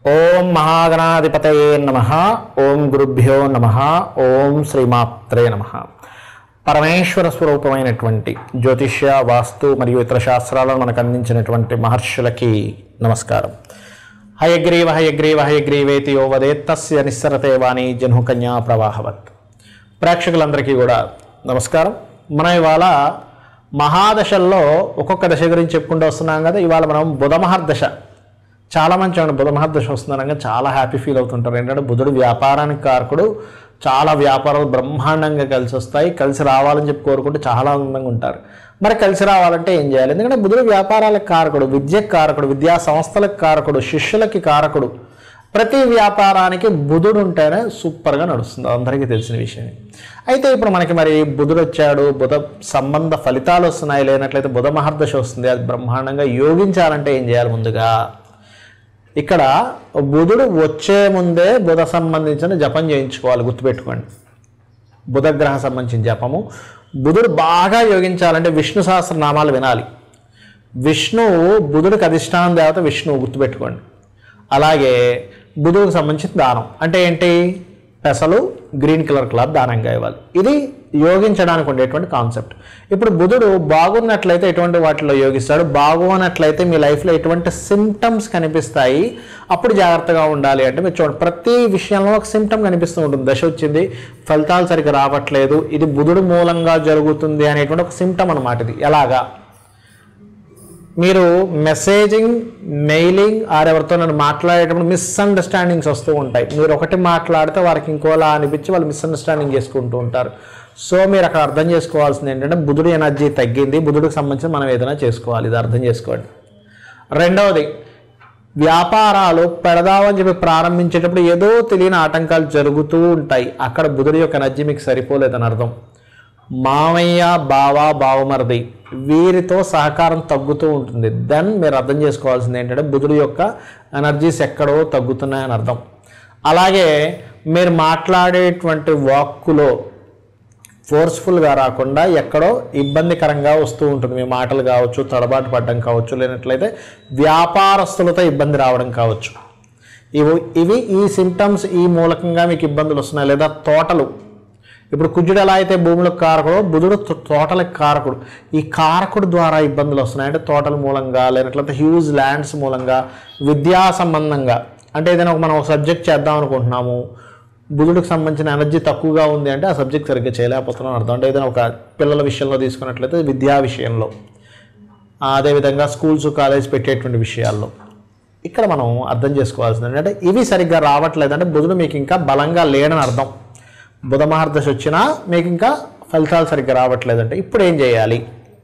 ఓం మహాగణాధిపతయే నమ ఓం గురుభ్యో నమ ఓం శ్రీమాత్రే నమ పరమేశ్వర స్వరూపమైనటువంటి జ్యోతిష్య వాస్తు మరియు ఇతర శాస్త్రాలను మనకు అందించినటువంటి మహర్షులకి నమస్కారం హయగ్రీవ హయగ్రీవ హయగ్రీవేతి యో వదేత్తస్య నిస్సరతే వాణి జన్హుకన్యా ప్రవాహవత్ ప్రేక్షకులందరికీ కూడా నమస్కారం మనం ఇవాళ మహాదశల్లో ఒక్కొక్క దశ గురించి చెప్పుకుంటూ వస్తున్నాం కదా ఇవాళ మనం బుధ మహర్దశ చాలా మంచి అండి బుధ మహర్దశ వస్తుందనగా చాలా హ్యాపీ ఫీల్ అవుతుంటారు ఏంటంటే బుధుడు వ్యాపారానికి కారకుడు చాలా వ్యాపారాలు బ్రహ్మాండంగా కలిసి వస్తాయి కలిసి రావాలని చెప్పి కోరుకుంటూ చాలా ఆనందంగా ఉంటారు మరి కలిసి రావాలంటే ఏం చేయాలి ఎందుకంటే బుధుడు వ్యాపారాలకు కారకుడు విద్యకు కారకుడు విద్యా సంస్థలకు కారకుడు శిష్యులకి కారకుడు ప్రతి వ్యాపారానికి బుధుడు ఉంటేనే సూపర్గా నడుస్తుంది అందరికీ తెలిసిన విషయం అయితే ఇప్పుడు మనకి మరి బుధుడు వచ్చాడు బుధ సంబంధ ఫలితాలు వస్తున్నాయి లేనట్లయితే బుధ మహర్దశ వస్తుంది అది బ్రహ్మాండంగా యోగించాలంటే ఏం చేయాలి ముందుగా ఇక్కడ బుధుడు వచ్చే ముందే బుధ సంబంధించిన జపం చేయించుకోవాలి గుర్తుపెట్టుకోండి బుధగ్రహ సంబంధించిన జపము బుధుడు బాగా యోగించాలంటే విష్ణు సహస్రనామాలు వినాలి విష్ణువు బుధుడికి అధిష్టానం దేవత విష్ణువు గుర్తుపెట్టుకోండి అలాగే బుధుడికి సంబంధించిన దానం అంటే ఏంటి పెసలు గ్రీన్ కలర్ క్లాత్ దానంగా ఇవ్వాలి ఇది యోగించడానికి ఉండేటువంటి కాన్సెప్ట్ ఇప్పుడు బుధుడు బాగున్నట్లయితే ఎటువంటి వాటిలో యోగిస్తాడు బాగోనట్లయితే మీ లైఫ్లో ఎటువంటి సిమ్టమ్స్ కనిపిస్తాయి అప్పుడు జాగ్రత్తగా ఉండాలి అంటే మీరు చూడండి ప్రతి విషయంలో ఒక సిమ్టమ్ కనిపిస్తూ ఉంటుంది దశ వచ్చింది ఫలితాలు సరిగ్గా రావట్లేదు ఇది బుధుడు మూలంగా జరుగుతుంది అనేటువంటి ఒక సిమ్టమ్ అనమాట ఇది ఎలాగా మీరు మెసేజింగ్ మెయిలింగ్ ఆర్ ఎవరితో నన్ను మాట్లాడేటప్పుడు మిస్అండర్స్టాండింగ్స్ వస్తూ ఉంటాయి మీరు ఒకటి మాట్లాడితే వారికి ఇంకోలా అనిపించి వాళ్ళు మిస్అండర్స్టాండింగ్ చేసుకుంటూ ఉంటారు సో మీరు అక్కడ అర్థం చేసుకోవాల్సింది ఏంటంటే బుధుడు ఎనర్జీ తగ్గింది బుధుడికి సంబంధించి మనం ఏదైనా చేసుకోవాలి ఇది అర్థం చేసుకోండి రెండవది వ్యాపారాలు పెడదామని చెప్పి ప్రారంభించేటప్పుడు ఏదో తెలియని ఆటంకాలు జరుగుతూ ఉంటాయి అక్కడ బుధుడి యొక్క ఎనర్జీ మీకు సరిపోలేదని అర్థం మామయ్య బావ బావమరిది వీరితో సహకారం తగ్గుతూ ఉంటుంది దెన్ మీరు అర్థం చేసుకోవాల్సింది ఏంటంటే బుధుడి యొక్క ఎనర్జీస్ ఎక్కడో తగ్గుతున్నాయని అర్థం అలాగే మీరు మాట్లాడేటువంటి వాక్కులో ఫోర్స్ఫుల్గా రాకుండా ఎక్కడో ఇబ్బందికరంగా వస్తూ ఉంటుంది మీ మాటలు కావచ్చు తడబాటు పడడం కావచ్చు లేనట్లయితే వ్యాపారస్తులతో ఇబ్బంది రావడం కావచ్చు ఇవి ఇవి ఈ సిమ్టమ్స్ ఈ మూలకంగా మీకు ఇబ్బందులు వస్తున్నాయి లేదా తోటలు ఇప్పుడు కుజుడు ఎలా అయితే భూములకు కారకుడు బుధుడు తో- తోటలకు కారకుడు ఈ కారకుడు ద్వారా ఇబ్బందులు వస్తున్నాయి అంటే తోటల మూలంగా లేనట్లయితే హ్యూజ్ ల్యాండ్స్ మూలంగా విద్యా సంబంధంగా అంటే ఏదైనా ఒక మనం ఒక సబ్జెక్ట్ చేద్దాం అనుకుంటున్నాము బుధుడికి సంబంధించిన ఎనర్జీ తక్కువగా ఉంది అంటే ఆ సబ్జెక్ట్ సరిగ్గా చేయలేకపోతున్నాం అర్థం అంటే ఏదైనా ఒక పిల్లల విషయంలో తీసుకున్నట్లయితే విద్యా విషయంలో అదేవిధంగా స్కూల్స్ కాలేజ్ పెట్టేటువంటి విషయాల్లో ఇక్కడ మనం అర్థం చేసుకోవాల్సింది ఏంటంటే ఇవి సరిగ్గా రావట్లేదు అంటే బుధుడు మీకు ఇంకా బలంగా లేడని అర్థం బుధ మహర్దశ వచ్చినా మీకు ఇంకా ఫలితాలు సరిగ్గా రావట్లేదంటే ఇప్పుడు ఏం చేయాలి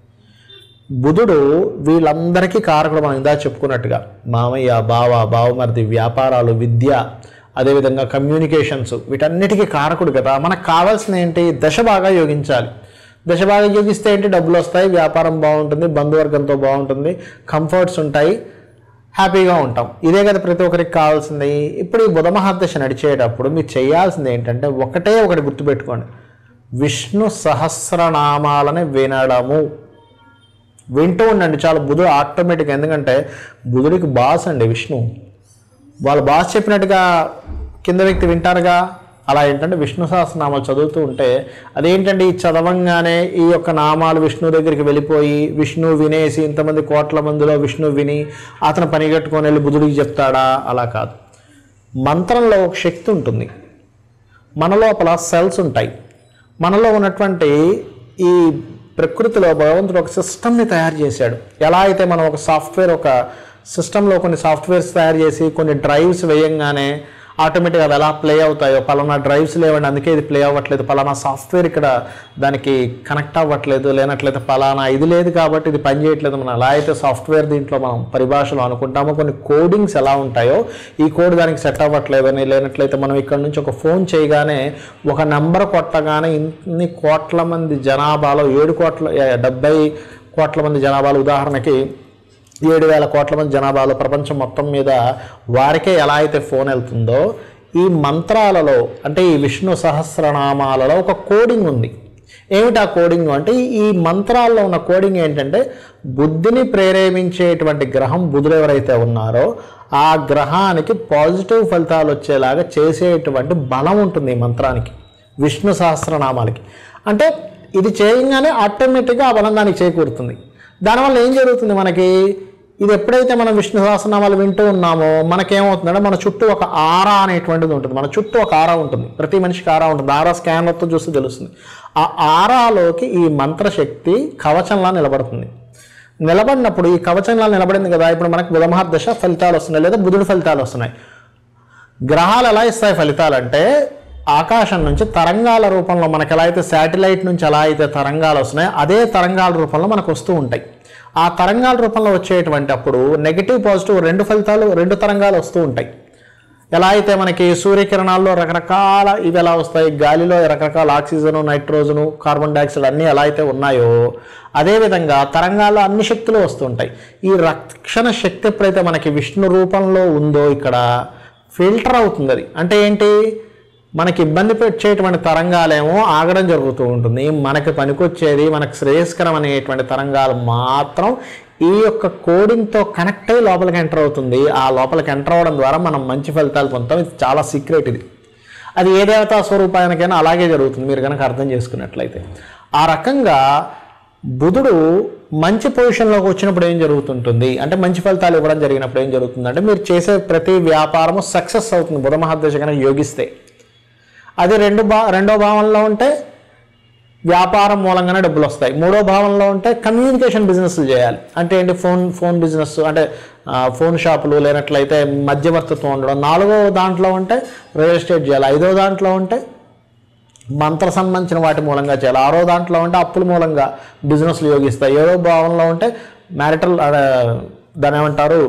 బుధుడు వీళ్ళందరికీ కారకుడు మనం ఇందా చెప్పుకున్నట్టుగా మామయ్య బావ బావమరిది వ్యాపారాలు విద్య అదేవిధంగా కమ్యూనికేషన్స్ వీటన్నిటికీ కారకుడు కదా మనకు కావాల్సిన ఏంటి దశ బాగా యోగించాలి దశ బాగా యోగిస్తే ఏంటి డబ్బులు వస్తాయి వ్యాపారం బాగుంటుంది బంధువర్గంతో బాగుంటుంది కంఫర్ట్స్ ఉంటాయి హ్యాపీగా ఉంటాం ఇదే కదా ప్రతి ఒక్కరికి కావాల్సింది ఇప్పుడు ఈ బుధ మహాదశ నడిచేటప్పుడు మీరు చేయాల్సింది ఏంటంటే ఒకటే ఒకటి గుర్తుపెట్టుకోండి విష్ణు సహస్రనామాలని వినడము వింటూ ఉండండి చాలా బుధుడు ఆటోమేటిక్ ఎందుకంటే బుధుడికి బాస్ అండి విష్ణు వాళ్ళ బాస్ చెప్పినట్టుగా కింద వ్యక్తి వింటారుగా అలా ఏంటంటే విష్ణు సహస్రనామాలు చదువుతూ ఉంటే అదేంటంటే ఈ చదవంగానే ఈ యొక్క నామాలు విష్ణు దగ్గరికి వెళ్ళిపోయి విష్ణు వినేసి ఇంతమంది కోట్ల మందిలో విష్ణు విని అతను పనిగట్టుకొని వెళ్ళి బుధుడికి చెప్తాడా అలా కాదు మంత్రంలో ఒక శక్తి ఉంటుంది మన లోపల సెల్స్ ఉంటాయి మనలో ఉన్నటువంటి ఈ ప్రకృతిలో భగవంతుడు ఒక సిస్టమ్ని తయారు చేశాడు ఎలా అయితే మనం ఒక సాఫ్ట్వేర్ ఒక సిస్టంలో కొన్ని సాఫ్ట్వేర్స్ తయారు చేసి కొన్ని డ్రైవ్స్ వేయంగానే ఆటోమేటిక్గా అవి ఎలా ప్లే అవుతాయో పలానా డ్రైవ్స్ లేవండి అందుకే ఇది ప్లే అవ్వట్లేదు పలానా సాఫ్ట్వేర్ ఇక్కడ దానికి కనెక్ట్ అవ్వట్లేదు లేనట్లయితే పలానా ఇది లేదు కాబట్టి ఇది పని చేయట్లేదు మనం ఎలా అయితే సాఫ్ట్వేర్ దీంట్లో మనం పరిభాషలో అనుకుంటామో కొన్ని కోడింగ్స్ ఎలా ఉంటాయో ఈ కోడ్ దానికి సెట్ అవ్వట్లేదని లేనట్లయితే మనం ఇక్కడ నుంచి ఒక ఫోన్ చేయగానే ఒక నెంబర్ కొట్టగానే ఇన్ని కోట్ల మంది జనాభాలో ఏడు కోట్ల ఏ, డెబ్బై కోట్ల మంది జనాభాలో ఉదాహరణకి ఏడు వేల కోట్ల మంది జనాభాలో ప్రపంచం మొత్తం మీద వారికే ఎలా అయితే ఫోన్ వెళ్తుందో ఈ మంత్రాలలో అంటే ఈ విష్ణు సహస్రనామాలలో ఒక కోడింగ్ ఉంది ఏమిటి ఆ కోడింగ్ అంటే ఈ మంత్రాల్లో ఉన్న కోడింగ్ ఏంటంటే బుద్ధిని ప్రేరేపించేటువంటి గ్రహం బుధుడు ఎవరైతే ఉన్నారో ఆ గ్రహానికి పాజిటివ్ ఫలితాలు వచ్చేలాగా చేసేటువంటి బలం ఉంటుంది ఈ మంత్రానికి విష్ణు సహస్రనామాలకి అంటే ఇది చేయగానే ఆటోమేటిక్గా ఆ బలం దానికి చేకూరుతుంది దానివల్ల ఏం జరుగుతుంది మనకి ఇది ఎప్పుడైతే మనం విష్ణు సహస్రనామాలు వింటూ ఉన్నామో మనకేమవుతుందంటే మన చుట్టూ ఒక ఆరా అనేటువంటిది ఉంటుంది మన చుట్టూ ఒక ఆరా ఉంటుంది ప్రతి మనిషికి ఆరా ఉంటుంది ఆరా స్కానర్తో చూస్తే తెలుస్తుంది ఆ ఆరాలోకి ఈ మంత్రశక్తి కవచంలా నిలబడుతుంది నిలబడినప్పుడు ఈ కవచంలా నిలబడింది కదా ఇప్పుడు మనకు బుధమహర్దశ ఫలితాలు వస్తున్నాయి లేదా బుధుడు ఫలితాలు వస్తున్నాయి గ్రహాలు ఎలా ఇస్తాయి ఫలితాలంటే ఆకాశం నుంచి తరంగాల రూపంలో మనకు ఎలా అయితే శాటిలైట్ నుంచి ఎలా అయితే తరంగాలు వస్తున్నాయో అదే తరంగాల రూపంలో మనకు వస్తూ ఉంటాయి ఆ తరంగాల రూపంలో వచ్చేటువంటి అప్పుడు నెగిటివ్ పాజిటివ్ రెండు ఫలితాలు రెండు తరంగాలు వస్తూ ఉంటాయి ఎలా అయితే మనకి సూర్యకిరణాల్లో రకరకాల ఇవి ఎలా వస్తాయి గాలిలో రకరకాల ఆక్సిజన్ నైట్రోజను కార్బన్ డైఆక్సైడ్ అన్నీ ఎలా అయితే ఉన్నాయో అదేవిధంగా తరంగాల్లో అన్ని శక్తులు వస్తుంటాయి ఈ రక్షణ శక్తి ఎప్పుడైతే మనకి విష్ణు రూపంలో ఉందో ఇక్కడ ఫిల్టర్ అవుతుంది అది అంటే ఏంటి మనకి ఇబ్బంది పెట్టేటువంటి తరంగాలేమో ఆగడం జరుగుతూ ఉంటుంది మనకి పనికొచ్చేది మనకు శ్రేయస్కరం అనేటువంటి తరంగాలు మాత్రం ఈ యొక్క కోడింగ్తో కనెక్ట్ అయ్యి లోపలికి ఎంటర్ అవుతుంది ఆ లోపలికి ఎంటర్ అవ్వడం ద్వారా మనం మంచి ఫలితాలు పొందుతాం ఇది చాలా సీక్రెట్ ఇది అది ఏ దేవతా స్వరూపానికైనా అలాగే జరుగుతుంది మీరు కనుక అర్థం చేసుకున్నట్లయితే ఆ రకంగా బుధుడు మంచి పొజిషన్లోకి వచ్చినప్పుడు ఏం జరుగుతుంటుంది అంటే మంచి ఫలితాలు ఇవ్వడం జరిగినప్పుడు ఏం జరుగుతుంది అంటే మీరు చేసే ప్రతి వ్యాపారము సక్సెస్ అవుతుంది బుధ మహాదశ కనుక యోగిస్తే అది రెండు భా రెండో భావంలో ఉంటే వ్యాపారం మూలంగానే డబ్బులు వస్తాయి మూడో భావంలో ఉంటే కమ్యూనికేషన్ బిజినెస్లు చేయాలి అంటే ఏంటి ఫోన్ ఫోన్ బిజినెస్ అంటే ఆ, ఫోన్ షాపులు లేనట్లయితే మధ్యవర్తిత్వం ఉండడం నాలుగో దాంట్లో ఉంటే రియల్ ఎస్టేట్ చేయాలి ఐదో దాంట్లో ఉంటే మంత్ర సంబంధించిన వాటి మూలంగా చేయాలి ఆరో దాంట్లో ఉంటే అప్పుల మూలంగా బిజినెస్లు యోగిస్తాయి ఏడో భావంలో ఉంటే మ్యారిటల్ దాని ఏమంటారు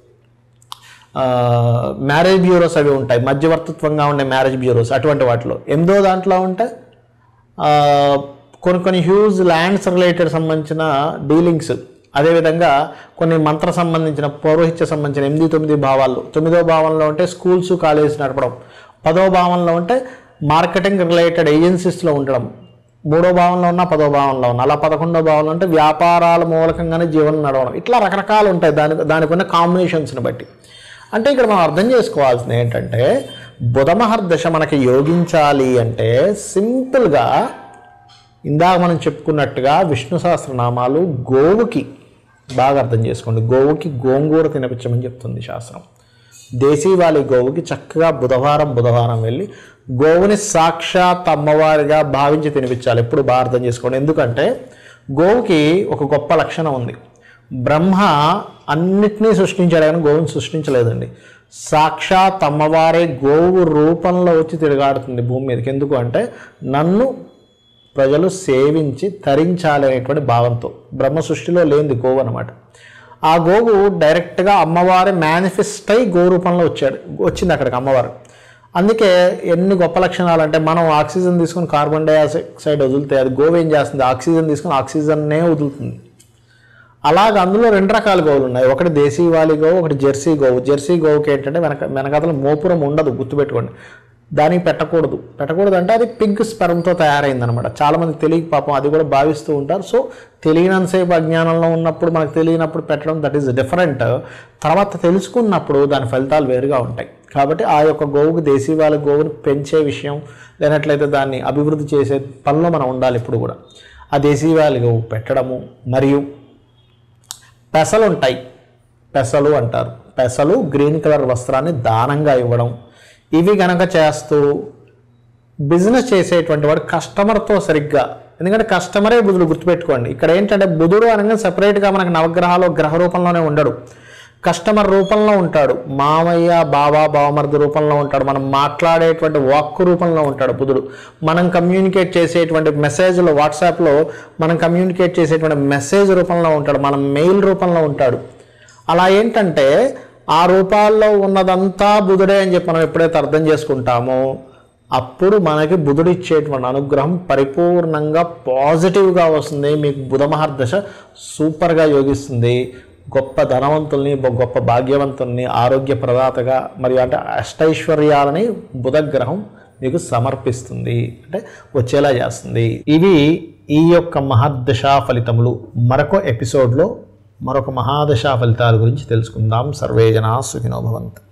మ్యారేజ్ బ్యూరోస్ అవి ఉంటాయి మధ్యవర్తిత్వంగా ఉండే మ్యారేజ్ బ్యూరోస్ అటువంటి వాటిలో ఎనిమిదో దాంట్లో ఉంటే ఆ, కొన్ని కొన్ని హ్యూజ్ ల్యాండ్స్ రిలేటెడ్ సంబంధించిన డీలింగ్స్ అదేవిధంగా కొన్ని మంత్ర సంబంధించిన పౌరోహిత్య సంబంధించిన ఎనిమిది తొమ్మిది భావాలు తొమ్మిదో భావంలో ఉంటే స్కూల్స్ కాలేజెస్ నడపడం పదో భావంలో ఉంటే మార్కెటింగ్ రిలేటెడ్ ఏజెన్సీస్లో ఉండడం మూడో భావంలో ఉన్న పదో భావంలో ఉన్న అలా పదకొండో భావంలో అంటే వ్యాపారాల మూలకంగానే జీవనం నడవడం ఇట్లా రకరకాలు ఉంటాయి దాని దానికి ఉన్న కాంబినేషన్స్ని బట్టి అంటే ఇక్కడ మనం అర్థం చేసుకోవాల్సింది ఏంటంటే బుధమహర్దశ మనకి యోగించాలి అంటే సింపుల్గా ఇందాక మనం చెప్పుకున్నట్టుగా విష్ణు సహస్రనామాలు గోవుకి బాగా అర్థం చేసుకోండి గోవుకి గోంగూర తినిపించమని చెప్తుంది శాస్త్రం దేశీవాలి గోవుకి చక్కగా బుధవారం బుధవారం వెళ్ళి గోవుని సాక్షాత్ అమ్మవారిగా భావించి తినిపించాలి ఎప్పుడు బాగా అర్థం చేసుకోండి ఎందుకంటే గోవుకి ఒక గొప్ప లక్షణం ఉంది బ్రహ్మ అన్నిటినీ సృష్టించాడు కానీ గోవుని సృష్టించలేదండి సాక్షాత్ అమ్మవారే గోవు రూపంలో వచ్చి తిరగాడుతుంది భూమి మీదకి ఎందుకు అంటే నన్ను ప్రజలు సేవించి తరించాలి అనేటువంటి భావంతో బ్రహ్మ సృష్టిలో లేనిది గోవు అనమాట ఆ గోవు డైరెక్ట్గా అమ్మవారి మేనిఫెస్ట్ అయి గో రూపంలో వచ్చాడు వచ్చింది అక్కడికి అమ్మవారు అందుకే ఎన్ని గొప్ప లక్షణాలు అంటే మనం ఆక్సిజన్ తీసుకుని కార్బన్ డైఆక్సైడ్ వదిలితే అది గోవు ఏం చేస్తుంది ఆక్సిజన్ తీసుకుని ఆక్సిజన్నే వదులుతుంది అలాగ అందులో రెండు రకాల గోవులు ఉన్నాయి ఒకటి దేశీవాలి గోవు ఒకటి జెర్సీ గోవు జెర్సీ గోవుకి ఏంటంటే వెనక వెనకాతల మోపురం ఉండదు గుర్తుపెట్టుకోండి దానికి పెట్టకూడదు పెట్టకూడదు అంటే అది పింక్ స్పెరంతో తయారైందనమాట చాలామంది తెలియక పాపం అది కూడా భావిస్తూ ఉంటారు సో తెలియనంతసేపు అజ్ఞానంలో ఉన్నప్పుడు మనకు తెలియనప్పుడు పెట్టడం దట్ ఈస్ డిఫరెంట్ తర్వాత తెలుసుకున్నప్పుడు దాని ఫలితాలు వేరుగా ఉంటాయి కాబట్టి ఆ యొక్క గోవుకు దేశీవాళి గోవుని పెంచే విషయం లేనట్లయితే దాన్ని అభివృద్ధి చేసే పనిలో మనం ఉండాలి ఇప్పుడు కూడా ఆ దేశీవాళి గోవు పెట్టడము మరియు పెసలు ఉంటాయి పెసలు అంటారు పెసలు గ్రీన్ కలర్ వస్త్రాన్ని దానంగా ఇవ్వడం ఇవి గనక చేస్తూ బిజినెస్ చేసేటువంటి వాడు కస్టమర్తో సరిగ్గా ఎందుకంటే కస్టమరే బుధుడు గుర్తుపెట్టుకోండి ఇక్కడ ఏంటంటే బుధుడు అనగా సపరేట్గా మనకు నవగ్రహాలు గ్రహ రూపంలోనే ఉండడు కస్టమర్ రూపంలో ఉంటాడు మామయ్య బాబా బావమర్ది రూపంలో ఉంటాడు మనం మాట్లాడేటువంటి వాక్కు రూపంలో ఉంటాడు బుధుడు మనం కమ్యూనికేట్ చేసేటువంటి మెసేజ్లో వాట్సాప్లో మనం కమ్యూనికేట్ చేసేటువంటి మెసేజ్ రూపంలో ఉంటాడు మనం మెయిల్ రూపంలో ఉంటాడు అలా ఏంటంటే ఆ రూపాల్లో ఉన్నదంతా బుధుడే అని చెప్పి మనం ఎప్పుడైతే అర్థం చేసుకుంటామో అప్పుడు మనకి బుధుడు ఇచ్చేటువంటి అనుగ్రహం పరిపూర్ణంగా పాజిటివ్గా వస్తుంది మీకు బుధ మహర్దశ సూపర్గా యోగిస్తుంది గొప్ప ధనవంతుల్ని బొ- గొప్ప భాగ్యవంతుల్ని ఆరోగ్య ప్రదాతగా మరియు అంటే అష్టైశ్వర్యాలని బుధ గ్రహం మీకు సమర్పిస్తుంది అంటే వచ్చేలా చేస్తుంది ఇవి ఈ యొక్క మహాదశా ఫలితములు మరొక ఎపిసోడ్లో మరొక మహాదశా ఫలితాల గురించి తెలుసుకుందాం సర్వే జనా సుఖినో భవంతు